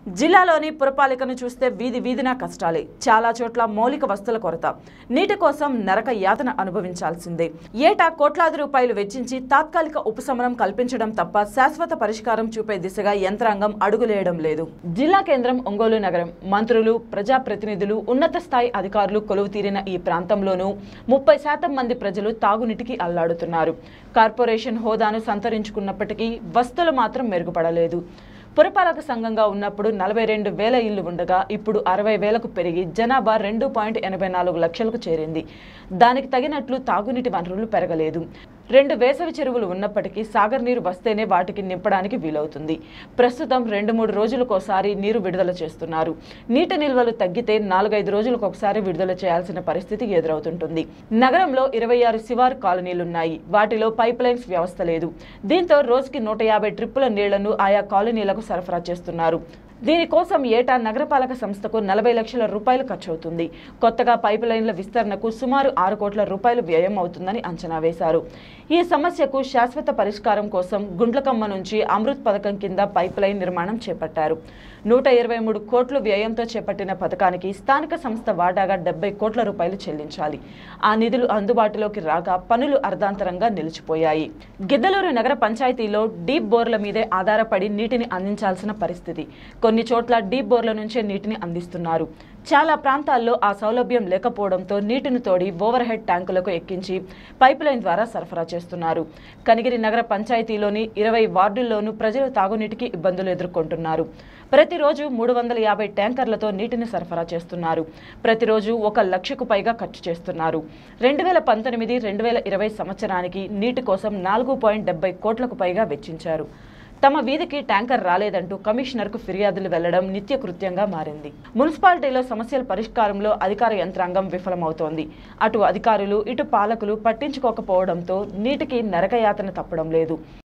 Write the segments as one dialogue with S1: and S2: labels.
S1: జిల్లాలోని పురపాలికను చూస్తే వీధి వీధిన కష్టాలే చాలా చోట్ల మౌలిక వస్తువుల కొరత నీటి కోసం నరక యాతన అనుభవించాల్సిందే ఏటా కోట్లాది రూపాయలు వెచ్చించి తాత్కాలిక ఉపశమనం కల్పించడం తప్ప శాశ్వత పరిష్కారం చూపే దిశగా యంత్రాంగం అడుగులేయడం లేదు జిల్లా కేంద్రం ఒంగోలు నగరం మంత్రులు ప్రజాప్రతినిధులు ఉన్నత స్థాయి అధికారులు కొలువు తీరిన ఈ ప్రాంతంలోనూ ముప్పై శాతం మంది ప్రజలు తాగునీటికి అల్లాడుతున్నారు కార్పొరేషన్ హోదాను సంతరించుకున్నప్పటికీ వస్తువులు మాత్రం మెరుగుపడలేదు పురపాలక సంఘంగా ఉన్నప్పుడు నలభై రెండు వేల ఇళ్లు ఉండగా ఇప్పుడు అరవై వేలకు పెరిగి జనాభా రెండు పాయింట్ ఎనభై నాలుగు లక్షలకు చేరింది దానికి తగినట్లు తాగునీటి వనరులు పెరగలేదు రెండు వేసవి చెరువులు ఉన్నప్పటికీ సాగర్ నీరు వస్తేనే వాటికి నింపడానికి వీలవుతుంది ప్రస్తుతం రెండు మూడు రోజులకోసారి నీరు విడుదల చేస్తున్నారు నీటి నిల్వలు తగ్గితే నాలుగైదు రోజులకు ఒకసారి విడుదల చేయాల్సిన పరిస్థితి ఎదురవుతుంటుంది నగరంలో ఇరవై ఆరు శివారు కాలనీలున్నాయి వాటిలో పైప్ లైన్స్ వ్యవస్థ లేదు దీంతో రోజుకి నూట యాభై ట్రిప్పుల నీళ్లను ఆయా కాలనీలకు సరఫరా చేస్తున్నారు దీనికోసం ఏటా నగరపాలక సంస్థకు నలభై లక్షల రూపాయలు ఖర్చవుతుంది కొత్తగా పైపు లైన్ల విస్తరణకు సుమారు ఆరు కోట్ల రూపాయలు వ్యయం అవుతుందని అంచనా వేశారు ఈ సమస్యకు శాశ్వత పరిష్కారం కోసం గుండ్లకమ్మ నుంచి అమృత్ పథకం కింద పైప్ లైన్ నిర్మాణం చేపట్టారు నూట ఇరవై మూడు కోట్లు వ్యయంతో చేపట్టిన పథకానికి స్థానిక సంస్థ వాటాగా డెబ్బై కోట్ల రూపాయలు చెల్లించాలి ఆ నిధులు అందుబాటులోకి రాక పనులు అర్ధాంతరంగా నిలిచిపోయాయి గిద్దలూరు నగర పంచాయతీలో డీప్ బోర్ల మీదే ఆధారపడి నీటిని అందించాల్సిన పరిస్థితి కొన్ని చోట్ల డీప్ బోర్ల నుంచే నీటిని అందిస్తున్నారు చాలా ప్రాంతాల్లో ఆ సౌలభ్యం లేకపోవడంతో నీటిని తోడి ఓవర్ హెడ్ ట్యాంకులకు ఎక్కించి పైప్ లైన్ ద్వారా సరఫరా చేస్తున్నారు కనిగిరి నగర పంచాయతీలోని ఇరవై వార్డుల్లోనూ ప్రజలు తాగునీటికి ఇబ్బందులు ఎదుర్కొంటున్నారు ప్రతిరోజు మూడు వందల యాభై ట్యాంకర్లతో నీటిని సరఫరా చేస్తున్నారు ప్రతిరోజు ఒక లక్షకు పైగా ఖర్చు చేస్తున్నారు రెండు వేల పంతొమ్మిది రెండు వేల ఇరవై సంవత్సరానికి నీటి కోసం నాలుగు పాయింట్ డెబ్బై కోట్లకు పైగా వెచ్చించారు తమ వీధికి ట్యాంకర్ రాలేదంటూ కమిషనర్కు ఫిర్యాదులు వెళ్లడం నిత్యకృత్యంగా మారింది మున్సిపాలిటీలో సమస్యల పరిష్కారంలో అధికార యంత్రాంగం విఫలమవుతోంది అటు అధికారులు ఇటు పాలకులు పట్టించుకోకపోవడంతో నీటికి నరకయాతన తప్పడం లేదు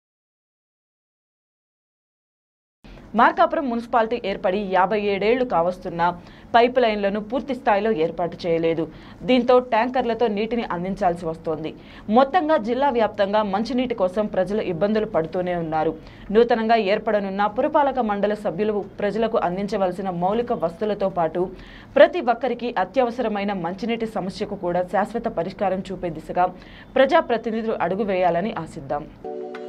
S1: మార్కాపురం మున్సిపాలిటీ ఏర్పడి యాభై ఏడేళ్లు కావస్తున్నా పైప్ లైన్లను పూర్తి స్థాయిలో ఏర్పాటు చేయలేదు దీంతో ట్యాంకర్లతో నీటిని అందించాల్సి వస్తోంది మొత్తంగా జిల్లా వ్యాప్తంగా మంచినీటి కోసం ప్రజలు ఇబ్బందులు పడుతూనే ఉన్నారు నూతనంగా ఏర్పడనున్న పురపాలక మండలి సభ్యులు ప్రజలకు అందించవలసిన మౌలిక వస్తువులతో పాటు ప్రతి ఒక్కరికి అత్యవసరమైన మంచినీటి సమస్యకు కూడా శాశ్వత పరిష్కారం చూపే దిశగా ప్రజాప్రతినిధులు అడుగు వేయాలని ఆశిద్దాం